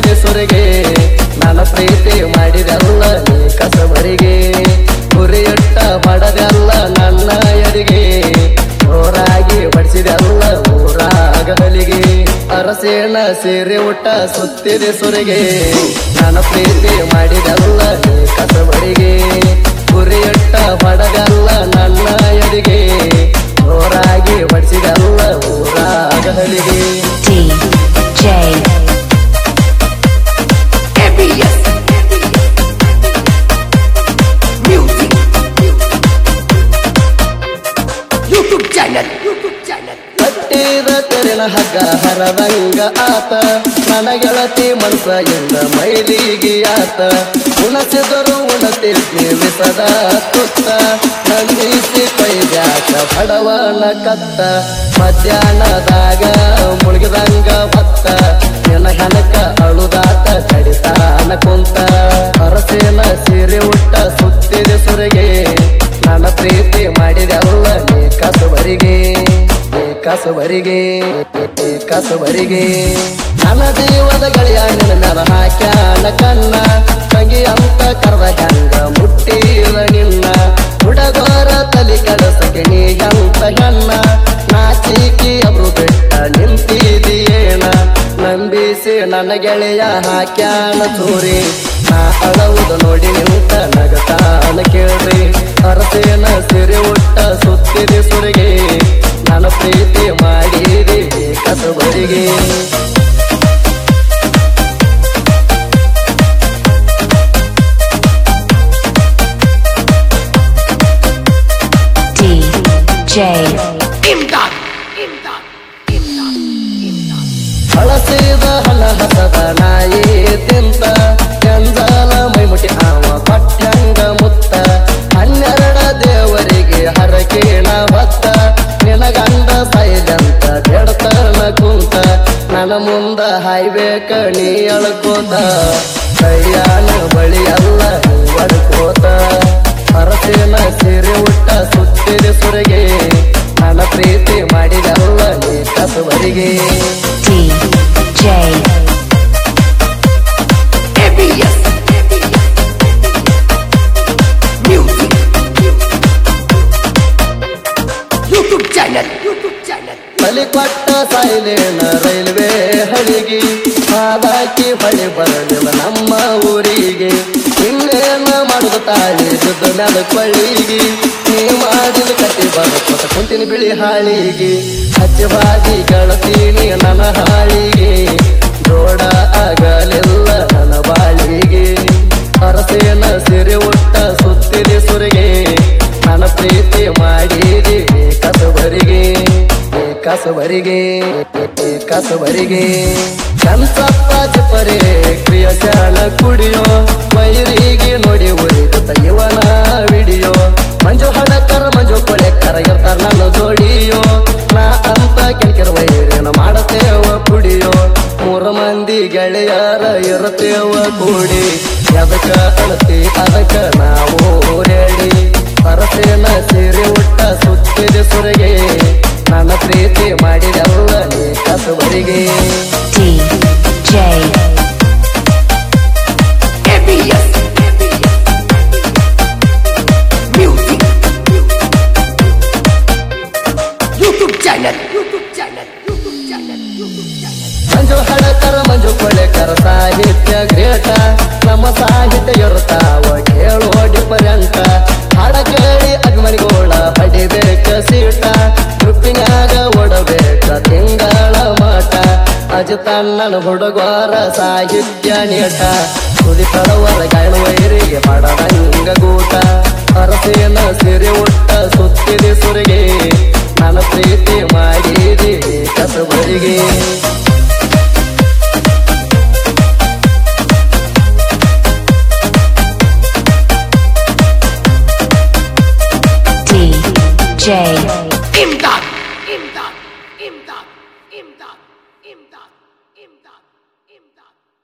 ಸುತ್ತಿದೆ ಸುರಿಗೆ ನನ್ನ ಪ್ರೀತಿ ಮಾಡಿದೆಲ್ಲ ನೀ ಕಸಬರಿಗೆ ಗುರಿಯಟ್ಟ ಮಾಡದೆಲ್ಲ ನನ್ನ ಎರಿಗೆ ಜೋರಾಗಿ ಬಡಿಸಿದೆಲ್ಲ ಊರಾಗ ಹಲಿಗೆ ಅರಸೇನ ಸೀರೆ ಊಟ ಸುತ್ತಿದೆ ಸುರಿಗೆ ನನ್ನ ಪ್ರೀತಿ ಮಾಡಿದೆಲ್ಲ ನೀ ಕಸಬರಿಗೆ ಗುರಿಯಟ್ಟ ಮಾಡದೆಲ್ಲ ನನ್ನ ಎರಿಗೆ ಜೋರಾಗಿ ಬಡಿಸಿದೆಲ್ಲ ಊರಾಗ ಹಲಿಗೆ DJ ABS Music YouTube channel YouTube channel ಕಟ್ಟಿದ ತೆರಿನ ಹಗ್ಗ ಹರದಂಗ ಆತ ನನ್ನ ಗೆಳತಿ ಮನಸ ಎಂದ ಮೈಲಿಗೆ ಆತ ಉಣಸಿದರು ಉಣತಿರ್ತಿ ವಿಸದ ತುತ್ತ ನಂದಿಸಿ ಕೈಗಾಕ ಬಡವನ ಕತ್ತ ಮಧ್ಯಾಹ್ನದಾಗ ಮುಳುಗಿದಂಗ ಭತ್ತ ನಿನ್ನ ಹೆನಕ ಅಳುದಾತ ಕಡಿತಾನ ಕುಂತ ಅರಸಿನ ಸೀರೆ ಉಟ್ಟ ಸುತ್ತಿದೆ ಸುರಿಗೆ ನನ್ನ ಪ್ರೀತಿ ಮಾಡಿದೆಲ್ಲ ನೀ ಕಸಬರಿಗೆ ನೀ ಕಸಬರಿಗೆ ನೀ ಕಸಬರಿಗೆ ನನ್ನ ಜೀವದ ಗಳಿಯ ನಿನ್ನ ಮ್ಯಾಲ ಹಾಕ್ಯಾನ ಕನ್ನ ತಂಗಿ ಅಂತ ಕರೆದ ಹೆಂಗ ಮುಟ್ಟಿದ ನಿನ್ನ ಹುಡಗೋರ ತಲಿ ಕಡಸಕ್ಕೆ ನೀ ಅಂತ ಹೆಣ್ಣ ನಾಚಿಕಿ ಅವರು ಬಿಟ್ಟ ನಿಂತಿದೀಯೇನ ನಂಬಿಸಿ ನನ್ನ ಗೆಳೆಯ ಹಾಕ್ಯಾನ ಚೂರಿ ನಾ ಅಳವುದು ನೋಡಿ ನಿಂತ ನಗತಾನ ಕೇಳ್ರಿ ಅರಸೇನ ಸಿರಿ ಉಟ್ಟ ಸುತ್ತಿದೆ ಸುರಿಗೆ ನನ್ನ ಪ್ರೀತಿ ಮಾಡಿದಿ ಕಸಬರಿಗೆ DJ Imdad Imdad Imdad Imdad ಹಳಸಿದ ಹಣ ಹಸದ ನಾಯಿ ತಿಂತ ಗಂಜಾಲ ಮೈಮುಟಿ ಆವ ಪಟ್ಟಂಗ ಮುತ್ತ ಹನ್ನೆರಡ ದೇವರಿಗೆ ಹರಕೇಣ ಭತ್ತ ನಿನಗಂಡ ಸೈಲಂತ ಬೆಡತನ ಕುಂತ ನನ್ನ ಮುಂದ ಹಾಯ್ಬೇಕ ನೀ ಅಳ್ಕೋತ ಕೈಯಾನ ಬಳಿ ಎಲ್ಲ ಬಡ್ಕೋತ ಹರಸಿನ ಸೀರೆ ಉಟ್ಟ ಸುತ್ತಿದೆ ಸುರಗೆ ನನ್ನ ಪ್ರೀತಿ ಮಾಡಿದೆಲ್ಲ ನೀ ಕಸಬರಿಗೆ DJ ABS Music YouTube channel YouTube channel ಬಲಿ ಕೊಟ್ಟ ಸಾಯ್ಲೇನ ರೈಲ್ವೆ ಹಳಿಗೆ ಹಾದಾಕಿ ಹೊಳಿ ಬರಲಿಲ್ಲ ನಮ್ಮ ಊರಿಗೆ ಇನ್ನೇನ ಮಾಡುದ ತಾಳಿ ಬಿದ್ದ ಮ್ಯಾಲ ಕೊಳ್ಳಿಗೆ ನೀ ಮಾಡಿದ ಕಟ್ಟಿ ಬರಕೊತ ಕುಂತಿನ ಬಿಳಿ ಹಾಳಿಗೆ ಹಚ್ಚಿ ಬಾಗಿ ಗಳತೀನಿ ನನ್ನ ಹಾಳಿಗೆ ಜೋಡ ಆಗಲಿಲ್ಲ ನನ್ನ ಬಾಳಿಗೆ ಅರಸೇನ ಸಿರಿ ಉಟ್ಟ ಸುತ್ತಿದೆ ಸುರಿಗೆ ನನ್ನ ಪ್ರೀತಿ ಮಾಡಿದಿ ಕಸಬರಿಗೆ ಕಸಬರಿಗೆ ಕಸಬರಿಗೆ ಕನ್ಸಪ್ಪ ಚಿಪ್ಪರೆ ಕ್ರಿಯಶಾಲ ಕುಡಿಯೋ ವೈರಿಗೆ ನೋಡಿ ಉರಿದ ಇವನ ವಿಡಿಯೋ ಮಂಜು ಹಡಕರ ಮಂಜು ಕೊಳೆಕರ ಇರ್ತಾರ ನನ್ನ ಜೋಡಿಯೋ ನಾ ಅಂತ ಕೆಲ್ಕೆರ ವೈರಿನ ಮಾಡತೇವ ಕುಡಿಯೋ ಮೂರು ಮಂದಿ ಗೆಳೆಯರ ಇರತೇವ ಕೂಡಿ ಎದಕ್ಕ ಅಳತಿ ಅದಕ್ಕ ನಾವು ರೆಡಿ ಪರಸೇನ ಸೀರೆ ಉಟ್ಟ ಸುತ್ತಿದೆ ಸುರಗೆ ನನ್ನ ಪ್ರೀತಿ ಮಾಡಿದೆಲ್ಲ ನೀ ಕಸಬರಿಗೆ DJ ABS Music YouTube channel YouTube channel YouTube channel YouTube channel ಮಂಜು ಹಡಕರ ಮಂಜು ಕೊಳೆಕರ ಸಾಹಿತ್ಯ ಗ್ರೇಟ ನಮ್ಮ ಸಾಹಿತ್ಯ ಇರುತ್ತಾವ ಕೇಳು ಡಿಫರೆಂಟ ಹಾಡ ಕೇಳಿ ಅಭಿಮಾನಿಗೋಳ ಪಡಿಬೇಕ ಸೀಟ ಗ್ರೂಪಿನ್ಯಾಗ ಓಡಬೇಕ ತಿಂಗಳ ಮಠ ಅಜಿತಣ್ಣನ ಹುಡುಗರ ಸಾಹಿತ್ಯ ನೀಟ ಸುದಿ ತಡವರ ಗಾಯನ ವೈರಿಗೆ ಮಾಡದಂಗ ಗೂಟ ಅರಸೇನ ಸಿರಿ ಉಟ್ಟ ಸುತ್ತಿದೆ ಸುರಿಗೆ ನನ್ನ ಪ್ರೀತಿ ಮಾಡಿದಿ ಕಸಬರಿಗೆ DJ Imdad Imdad Imdad Imdad Imdad Imdad Imdad